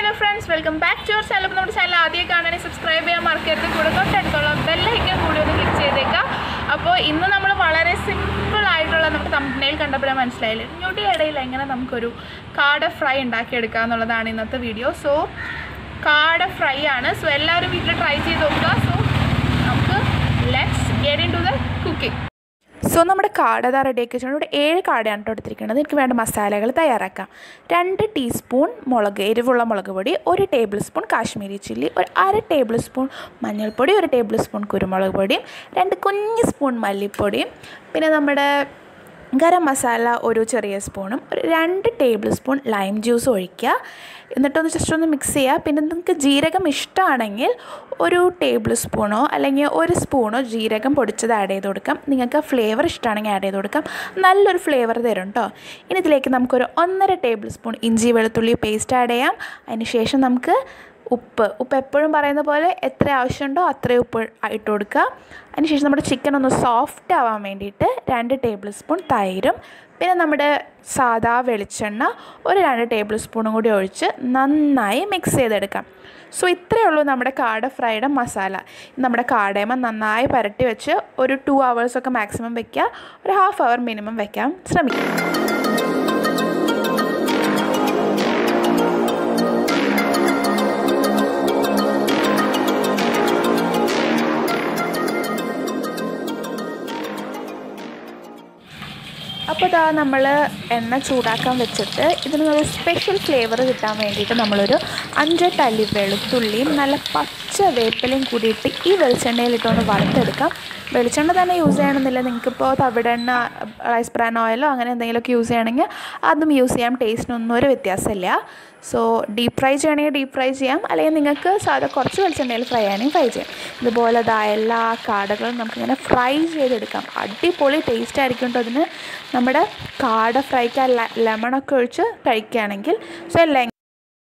hello friends welcome back to your channel അപ്പോൾ നമ്മുടെ channel ആദ്യം കാണാണെങ്കിൽ സബ്സ്ക്രൈബ് ചെയ്യാൻ മറക്കരുത് കൂടെ തൊട്ടടുത്തുള്ള ബെല്ലൈക്കൻ കൂടി ഒന്ന് ക്ലിക്ക് ചെയ്തേക്കാം അപ്പോൾ ഇന്ന് നമ്മൾ വളരെ സിമ്പിൾ ആയിട്ടുള്ള നമുക്ക് തമ്പനയിൽ കണ്ടപ്പോഴേ മനസ്സിലായില്ല ഞൊടി ഇടയിൽ എങ്ങനെ നമുക്കൊരു കാട ഫ്രൈ ഉണ്ടാക്കിയെടുക്കുക എന്നുള്ളതാണ് ഇന്നത്തെ വീഡിയോ സോ കാട ഫ്രൈ ആണ് സോ എല്ലാവരും വീട്ടിൽ ട്രൈ ചെയ്ത് നോക്കുക സോ നമുക്ക് let's get into the cooking so നമ്മുടെ കാട ഇതാ റെഡിയാക്കി വെച്ചിട്ടുണ്ട് ഇവിടെ ഏഴ് കാടയാണ് കേട്ടോ എടുത്തിരിക്കുന്നത് എനിക്ക് വേണ്ട മസാലകൾ തയ്യാറാക്കാം രണ്ട് ടീസ്പൂൺ മുളക് എരിവുള്ള മുളക് പൊടി ഒരു ടേബിൾ സ്പൂൺ കാശ്മീരി ചില്ലി ഒരു അര ടേബിൾ സ്പൂൺ മഞ്ഞൾപ്പൊടി ഒരു ടേബിൾ സ്പൂൺ കുരുമുളക് പൊടിയും രണ്ട് കുഞ്ഞ് സ്പൂൺ മല്ലിപ്പൊടിയും പിന്നെ നമ്മുടെ ഗരം മസാല ഒരു ചെറിയ സ്പൂണും ഒരു രണ്ട് ടേബിൾ സ്പൂൺ ലൈം ജ്യൂസ് ഒഴിക്കുക എന്നിട്ടൊന്ന് ജസ്റ്റ് ഒന്ന് മിക്സ് ചെയ്യുക പിന്നെ നിങ്ങൾക്ക് ജീരകം ഇഷ്ടമാണെങ്കിൽ ഒരു ടേബിൾ സ്പൂണോ അല്ലെങ്കിൽ ഒരു സ്പൂണോ ജീരകം പൊടിച്ചത് ആഡ് ചെയ്ത് കൊടുക്കാം നിങ്ങൾക്ക് ഫ്ലേവർ ഇഷ്ടമാണെങ്കിൽ ആഡ് ചെയ്ത് കൊടുക്കാം നല്ലൊരു ഫ്ലേവർ തരും കേട്ടോ ഇനി ഇതിലേക്ക് നമുക്കൊരു ഒന്നര ടേബിൾ സ്പൂൺ ഇഞ്ചി വെളുത്തുള്ളി പേസ്റ്റ് ആഡ് ചെയ്യാം അതിന് ശേഷം നമുക്ക് ഉപ്പ് ഉപ്പ് എപ്പോഴും പറയുന്ന പോലെ എത്ര ആവശ്യമുണ്ടോ അത്രയും ഉപ്പ് ഇട്ട് കൊടുക്കുക അതിനുശേഷം നമ്മുടെ ചിക്കൻ ഒന്ന് സോഫ്റ്റ് ആവാൻ വേണ്ടിയിട്ട് രണ്ട് ടേബിൾ സ്പൂൺ തൈരും പിന്നെ നമ്മുടെ സാദാ വെളിച്ചെണ്ണ ഒരു രണ്ട് ടേബിൾ സ്പൂണും കൂടി ഒഴിച്ച് നന്നായി മിക്സ് ചെയ്തെടുക്കാം സോ ഇത്രയേ ഉള്ളൂ നമ്മുടെ കാട ഫ്രൈഡ് മസാല നമ്മുടെ കാടയമ നന്നായി പരട്ടി വെച്ച് ഒരു ടു അവേഴ്സൊക്കെ മാക്സിമം വെക്കുക ഒരു ഹാഫ് അവർ മിനിമം വെക്കാൻ ശ്രമിക്കുക അപ്പോൾ ഇതാ നമ്മൾ എണ്ണ ചൂടാക്കാൻ വെച്ചിട്ട് ഇതിന് ഒരു സ്പെഷ്യൽ ഫ്ലേവർ കിട്ടാൻ വേണ്ടിയിട്ട് നമ്മളൊരു അഞ്ചെട്ട് അല്ലി വെളുത്തുള്ളിയും നല്ല പച്ച വേപ്പിലയും കൂടിയിട്ട് ഈ വെളിച്ചെണ്ണയിലിട്ടൊന്ന് വറുത്തെടുക്കാം വെളിച്ചെണ്ണ തന്നെ യൂസ് ചെയ്യണമെന്നില്ല നിങ്ങൾക്കിപ്പോൾ തവിടെണ്ണ റൈസ് ബ്രാൻ ഓയിലോ അങ്ങനെ എന്തെങ്കിലുമൊക്കെ യൂസ് ചെയ്യണമെങ്കിൽ അതും യൂസ് ചെയ്യാം ടേസ്റ്റിനൊന്നും ഒരു വ്യത്യാസമില്ല സോ ഡീപ്പ് ഫ്രൈ ചെയ്യണമെങ്കിൽ ഡീപ്പ് ഫ്രൈ ചെയ്യാം അല്ലെങ്കിൽ നിങ്ങൾക്ക് സാധാ കുറച്ച് വെളിച്ചെണ്ണയിൽ ഫ്രൈ ചെയ്യണമെങ്കിൽ ഫ്രൈ ചെയ്യാം ഇതുപോലെ ഇതാ എല്ലാ കാടകളും നമുക്കിങ്ങനെ ഫ്രൈ ചെയ്തെടുക്കാം അടിപൊളി ടേസ്റ്റ് ആയിരിക്കും കേട്ടോ അതിന് നമ്മുടെ കാട ഫ്രൈക്ക് ആ ലെമണൊക്കെ ഒഴിച്ച് കഴിക്കുകയാണെങ്കിൽ സോ എല്ലാം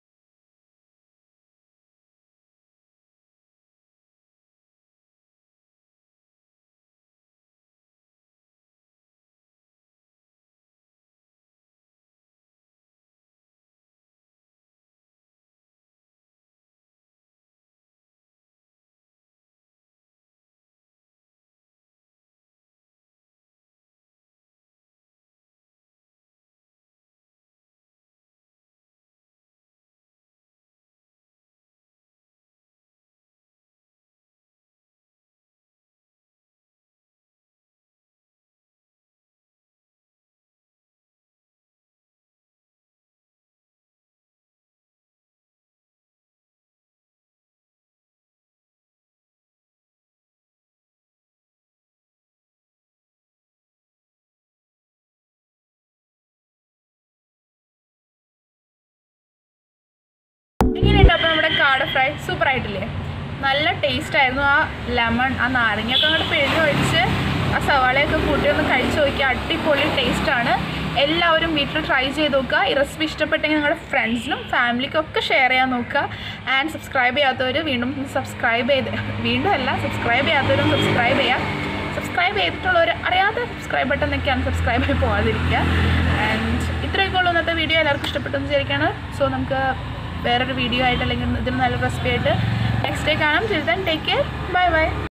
എങ്ങനെയുണ്ട് അപ്പോൾ നമ്മുടെ കാട ഫ്രൈ സൂപ്പർ ആയിട്ടില്ലേ നല്ല ടേസ്റ്റ് ആയിരുന്നു ആ ലെമൺ ആ നാരങ്ങയൊക്കെ അങ്ങോട്ട് പിഴിഞ്ഞ് ഒഴിച്ച് ആ സവാളയൊക്കെ കൂട്ടി ഒന്ന് കഴിച്ച് നോക്കിയ അടിപൊളി ടേസ്റ്റാണ് എല്ലാവരും വീട്ടിൽ ട്രൈ ചെയ്ത് നോക്കുക ഈ റെസിപ്പി ഇഷ്ടപ്പെട്ടെങ്കിൽ നിങ്ങളുടെ ഫ്രണ്ട്സിനും ഫാമിലിക്കും ഒക്കെ ഷെയർ ചെയ്യാൻ നോക്കുക ആൻഡ് സബ്സ്ക്രൈബ് ചെയ്യാത്തവർ വീണ്ടും സബ്സ്ക്രൈബ് ചെയ്ത് വീണ്ടും അല്ല സബ്സ്ക്രൈബ് ചെയ്യാത്തവരും സബ്സ്ക്രൈബ് ചെയ്യുക സബ്സ്ക്രൈബ് ചെയ്തിട്ടുള്ളവർ അറിയാത്ത സബ്സ്ക്രൈബ് ബട്ടൺ നിൽക്കുകയാണ് സബ്സ്ക്രൈബ് ആയി പോകാതിരിക്കുക ആൻഡ് ഇത്രയൊക്കെ ഉള്ളൂ ഇന്നത്തെ വീഡിയോ എല്ലാവർക്കും ഇഷ്ടപ്പെട്ടെന്ന് വിചാരിക്കുകയാണ് സോ നമുക്ക് വേറൊരു വീഡിയോ ആയിട്ട് അല്ലെങ്കിൽ ഇതിന് നല്ല റെസിപ്പി ആയിട്ട് നെക്സ്റ്റ് ഡേ കാണാം children take care bye by